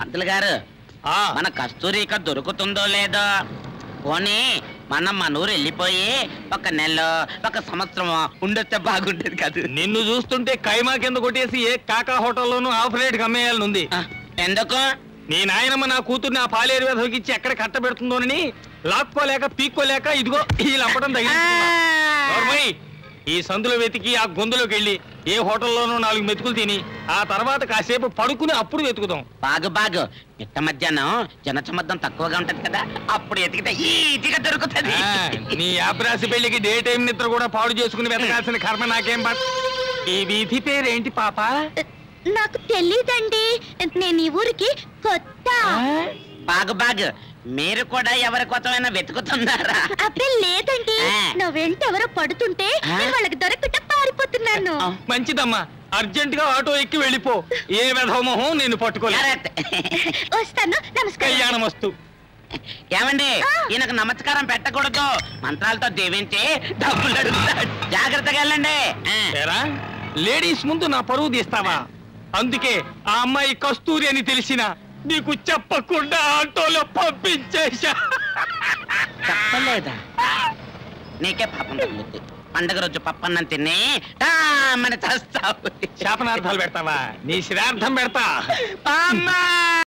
పంతులు గారు ఆ, మన కస్తూరిక దొరుకుతుందో లేదో పోనీ మనం మన ఊరు వెళ్ళిపోయి ఒక నెల ఒక సంవత్సరం ఉండొస్తే బాగుంటది కాదు నిన్ను చూస్తుంటే కైమా కింద కొట్టేసి ఏ కాకా హోటల్లోనూ ఆఫ్ రేట్ అమ్మేయాలని ఉంది ఆ, ఎందుకు నీ నాయనమ్మ నా కూతుర్ని ఆ పాలేరు వెధవకి ఇచ్చి ఎక్కడ కట్టబెడుతుందోనని లాక్కోలేక పీక్కోలేక ఇదిగో ఈ లంపటం ఆ, తగిలి ఈ సందులో వెతికి ఆ గొంతులోకి వెళ్ళి ఏ హోటల్లోనూ నాలుగు మెతుకులు తిని ఆ తర్వాత కాసేపు పడుకుని అప్పుడు వెతుకుదాం బాగు బాగు మిట్ట మధ్యాహ్నం జనసమ్మద్దం తక్కువగా ఉంటది కదా అప్పుడు ఎతికితే ఈజీగా దొరుకుతది ఆ, నీ యాప్రాసి పెళ్లికి డే టైం నిద్ర కూడా పాడు చేసుకుని వెతకాల్సిన కర్మ నాకేం పట్ ఈ వీధి పేరేంటి పాప నాకు తెలీదండి నేను ఈ ఊరికి కొత్త బాగు బాగు మీరు కూడా ఎవరి కోసమైనా వెతుకుతున్నారా అబ్బే లేదండి ఆ. నా వెంట ఎవరో పడుతుంటే ఆ? నేను వాళ్ళకి దొరకకుండా పారిపోతున్నాను ఆ. మంచిదమ్మా అర్జెంట్ గా ఆటో ఎక్కి వెళ్ళిపో ఏ వెధవ మొహం నేను పట్టుకోలే కరెక్ట్. వస్తాను నమస్కారం కళ్యాణం వస్తూ ఏమండి ఆ. ఈయనకు నమస్కారం పెట్టకూడదు మంత్రాలతో దీవించి డబ్బులు అడుగుతాడు జాగ్రత్తగా వెళ్ళండి ఆ. ఏరా లేడీస్ ముందు నా పరువు తీస్తావా అందుకే ఆ అమ్మాయి కస్తూరి అని తెలిసిన నీకు చెప్పకుండా ఆటోలో పంపించేశా చెప్పలేదా నీకే పాపం తగ్గుద్ది పండగ రోజు పప్పన్నం తిని మన చేస్తావు శాపనార్థాలు పెడతావా నీ శ్రార్థం పెడతా అమ్మా